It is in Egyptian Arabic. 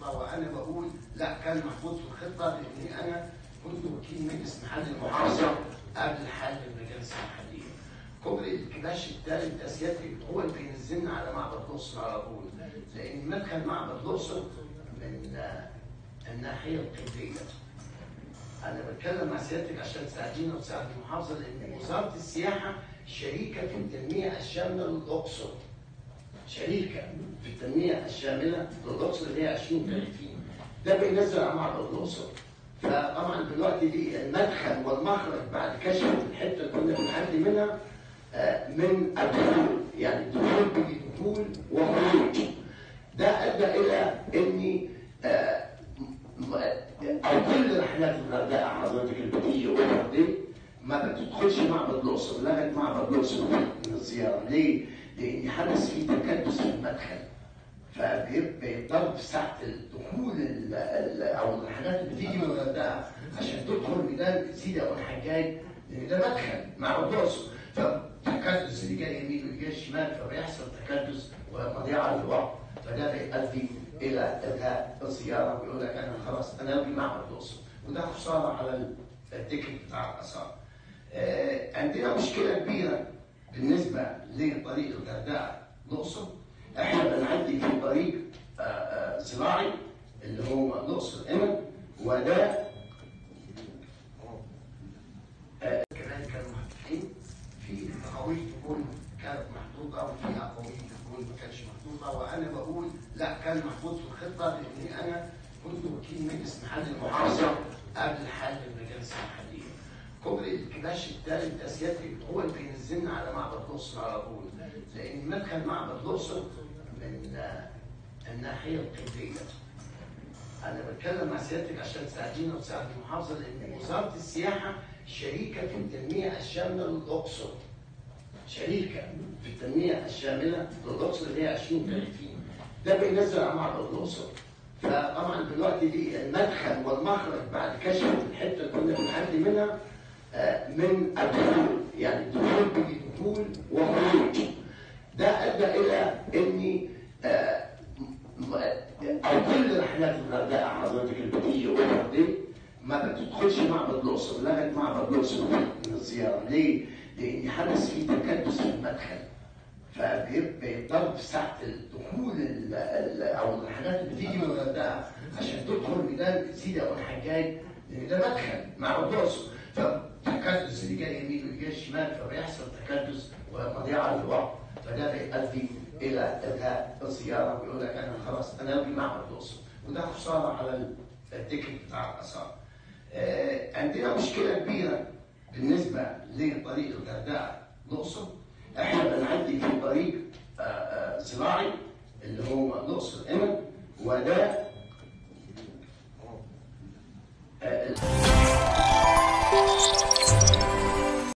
الخطه وانا بقول لا كان محطوط في الخطه لاني انا كنت وكيل مجلس محل المحافظه قبل حل المجالس المحليه. كوبري الكباش الثالث ده سيادتك هو اللي بينزلنا على معبد الاقصر على طول لان مدخل معبد الاقصر من آه، الناحيه القبليه. انا بتكلم مع سيادتك عشان تساعدينا وتساعد المحافظه لان وزاره السياحه شريكه في التنميه الشامله للاقصر. شريكه في التنميه الشامله للاقصر اللي هي 2030 ده بينزل على معبد الاقصر فطبعا دلوقتي دي المدخل والمخرج بعد كشف الحته اللي كنا بنعدي منها آه، من الدخول يعني الدخول بيجي دخول وخروج ده ادى الى اني آه، م- او كل رحلات الغردقه حضرتك اللي بتيجي اوفر دي ما بتدخلش معبد الاقصر لغت معبد الاقصر من الزياره ليه؟ لان حدث فيه تكدس في المدخل فبيضطر في ساعه الدخول ال- ال- او الرحلات اللي بتيجي من الغردقه عشان تدخل ميدان سيدي او الحجاج لان ده مدخل معبد الاقصر فالتكدس اللي جاي يمين واللي جاي شمال فبيحصل تكدس ومضيعه للوقت فده بيؤدي الى الغاء الزياره ويقول لك انا خلاص انا ابني معبد الاقصر وده خساره على التيكت بتاع الاثار. آه، عندنا مشكله كبيره بالنسبه لطريق الغردقه الاقصر احنا بنعدي في طريق آه، آه، زراعي اللي هو الاقصر امن وده آه، كمان كانوا محطوطين في اقاويل تكون كانت محطوطه وفي اقاويل تكون ما كانتش محطوطه وانا بقول لا كان محطوط في الخطه لاني انا كنت وكيل مجلس محل المحافظه قبل حل المجالس المحليه. كوبري الكباش الثالث ده سيادتك هو اللي بينزلنا على معبد الاقصر على طول لان مدخل معبد الاقصر من آه، الناحيه القبليه. انا بتكلم مع سيادتك عشان تساعدينا وتساعد المحافظه لان وزاره السياحه شريكه في التنميه الشامله للاقصر. شريكه في التنميه الشامله للاقصر اللي هي 2030 ده بينزل على معبد الاقصر فطبعا دلوقتي دي المدخل والمخرج بعد كشف الحته اللي كنا بنعدي منها آه، من الدخول يعني الدخول بيجي دخول وخروج ده ادى الى اني آه، م- او كل رحلات الغردقه حضرتك اللي بتيجي اوفر دي ما بتدخلش معبد الاقصر لغت معبد الاقصر من الزياره ليه؟ لان حدث فيه تكدس في المدخل فبيضطر في ساعه الدخول ال- ال- او الرحلات اللي بتيجي من الغردقه عشان تدخل ميدان سيدي او الحجاج لان ده مدخل معبد الاقصر فالتكدس اللي جاي يمين واللي جاي شمال فبيحصل تكدس ومضيعه للوقت فده بيؤدي الى الغاء الزياره ويقول لك انا خلاص انا ابني معبد الاقصر وده خساره على التيكت بتاع الاثار. آه، عندنا مشكله كبيره بالنسبه لطريق الغردقه الاقصر احنا بنعدي في طريق آه، آه، زراعي اللي هو الاقصر